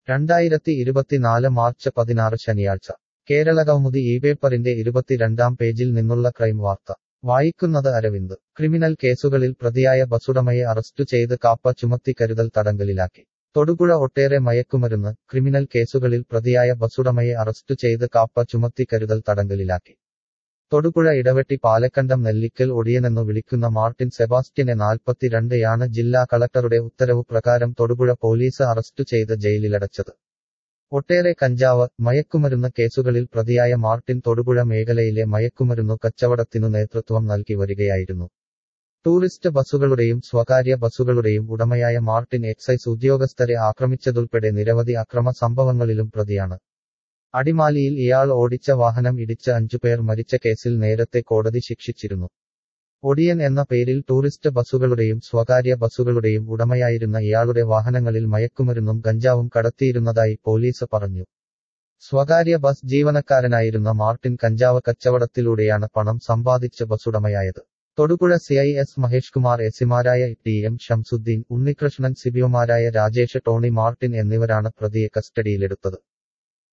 രണ്ടായിരത്തി ഇരുപത്തിനാല് മാർച്ച് പതിനാറ് ശനിയാഴ്ച കേരളകൗമുദി ഈ പേപ്പറിന്റെ ഇരുപത്തിരണ്ടാം പേജിൽ നിന്നുള്ള ക്രൈം വാർത്ത വായിക്കുന്നത് അരവിന്ദ് ക്രിമിനൽ കേസുകളിൽ പ്രതിയായ ബസുടമയെ അറസ്റ്റു ചെയ്ത് കാപ്പ ചുമത്തി കരുതൽ തടങ്കലിലാക്കി തൊടുപുഴ ഒട്ടേറെ മയക്കുമരുന്ന് ക്രിമിനൽ കേസുകളിൽ പ്രതിയായ ബസുടമയെ അറസ്റ്റു ചെയ്ത് കാപ്പ ചുമത്തി കരുതൽ തടങ്കലിലാക്കി തൊടുപുഴ ഇടവെട്ടി പാലക്കണ്ടം നെല്ലിക്കൽ ഒടിയനെന്നു വിളിക്കുന്ന മാർട്ടിൻ സെബാസ്റ്റ്യനെ നാൽപ്പത്തിരണ്ട് യാണ് ജില്ലാ കളക്ടറുടെ ഉത്തരവു പ്രകാരം തൊടുപുഴ പോലീസ് അറസ്റ്റു ചെയ്ത് ജയിലിലടച്ചത് ഒട്ടേറെ കഞ്ചാവ് മയക്കുമരുന്ന് കേസുകളിൽ പ്രതിയായ മാർട്ടിൻ തൊടുപുഴ മേഖലയിലെ മയക്കുമരുന്നു കച്ചവടത്തിനു നേതൃത്വം നൽകി വരികയായിരുന്നു ടൂറിസ്റ്റ് ബസ്സുകളുടെയും സ്വകാര്യ ബസ്സുകളുടെയും ഉടമയായ മാർട്ടിൻ എക്സൈസ് ഉദ്യോഗസ്ഥരെ ആക്രമിച്ചതുൾപ്പെടെ നിരവധി അക്രമ സംഭവങ്ങളിലും പ്രതിയാണ് അടിമാലിയിൽ ഇയാൾ ഓടിച്ച വാഹനം ഇടിച്ച് അഞ്ചുപേർ മരിച്ച കേസിൽ നേരത്തെ കോടതി ശിക്ഷിച്ചിരുന്നു ഒടിയൻ എന്ന പേരിൽ ടൂറിസ്റ്റ് ബസ്സുകളുടെയും സ്വകാര്യ ബസ്സുകളുടെയും ഉടമയായിരുന്ന ഇയാളുടെ വാഹനങ്ങളിൽ മയക്കുമരുന്നും ഗഞ്ചാവും കടത്തിയിരുന്നതായി പോലീസ് പറഞ്ഞു സ്വകാര്യ ബസ് ജീവനക്കാരനായിരുന്ന മാർട്ടിൻ കഞ്ചാവ് കച്ചവടത്തിലൂടെയാണ് പണം സമ്പാദിച്ച് ബസ്സുടമയായത് തൊടുപുഴ സിഐ എസ് മഹേഷ് കുമാർ എസിമാരായ ടി എം ഷംസുദ്ദീൻ ഉണ്ണികൃഷ്ണൻ സിബിഒമാരായ രാജേഷ് ടോണി മാർട്ടിൻ എന്നിവരാണ് പ്രതിയെ കസ്റ്റഡിയിലെടുത്തത്